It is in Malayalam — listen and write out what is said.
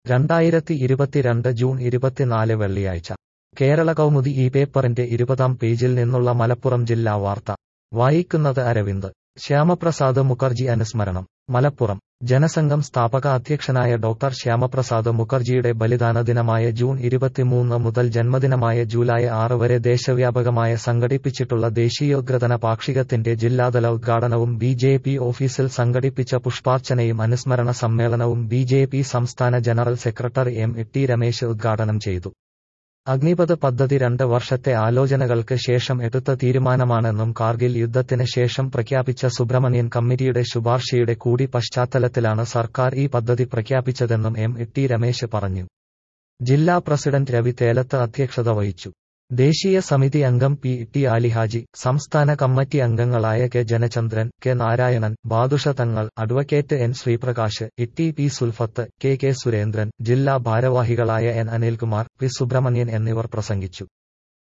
രണ്ടായിരത്തി ഇരുപത്തിരണ്ട് ജൂൺ ഇരുപത്തിനാല് വെള്ളിയാഴ്ച കേരള കൗമുദി ഈ പേപ്പറിന്റെ ഇരുപതാം പേജിൽ നിന്നുള്ള മലപ്പുറം ജില്ലാ വാർത്ത വായിക്കുന്നത് അരവിന്ദ് ശ്യാമപ്രസാദ് മുഖർജി അനുസ്മരണം മലപ്പുറം ജനസംഘം സ്ഥാപക അധ്യക്ഷനായ ഡോക്ടർ ശ്യാമപ്രസാദ് മുഖർജിയുടെ ബലിദാന ദിനമായ ജൂൺ ഇരുപത്തിമൂന്ന് മുതൽ ജന്മദിനമായ ജൂലൈ ആറ് വരെ ദേശവ്യാപകമായ സംഘടിപ്പിച്ചിട്ടുള്ള ദേശീയോദ്ഗ്രഥന പാക്ഷികത്തിന്റെ ജില്ലാതല ഉദ്ഘാടനവും ബി ജെ പി ഓഫീസിൽ സംഘടിപ്പിച്ച പുഷ്പാർച്ചനയും അനുസ്മരണ സമ്മേളനവും ബി ജെ പി സംസ്ഥാന general secretary M T Ramesh ഉദ്ഘാടനം ചെയ്തു അഗ്നിപഥ് പദ്ധതി രണ്ട് വർഷത്തെ ആലോചനകൾക്ക് ശേഷം എടുത്ത തീരുമാനമാണെന്നും കാർഗിൽ യുദ്ധത്തിന് ശേഷം പ്രഖ്യാപിച്ച സുബ്രഹ്മണ്യൻ കമ്മിറ്റിയുടെ ശുപാർശയുടെ കൂടി പശ്ചാത്തലത്തിലാണ് സർക്കാർ ഈ പദ്ധതി പ്രഖ്യാപിച്ചതെന്നും എം ടി രമേശ് പറഞ്ഞു ജില്ലാ പ്രസിഡന്റ് രവി തേലത്ത് അധ്യക്ഷത വഹിച്ചു ദേശീയ സമിതി അംഗം പി ടി ആലിഹാജി സംസ്ഥാന കമ്മിറ്റി അംഗങ്ങളായ K Janachandran K Narayanan Badusha Thangal advocate N Sreeprakash E P Sulfath K K Surendran ജില്ലാ ഭാരവാഹികളായ എൻ അനിൽകുമാർ പി സുബ്രഹ്മണ്യൻ എന്നിവർ പ്രസംഗിച്ചു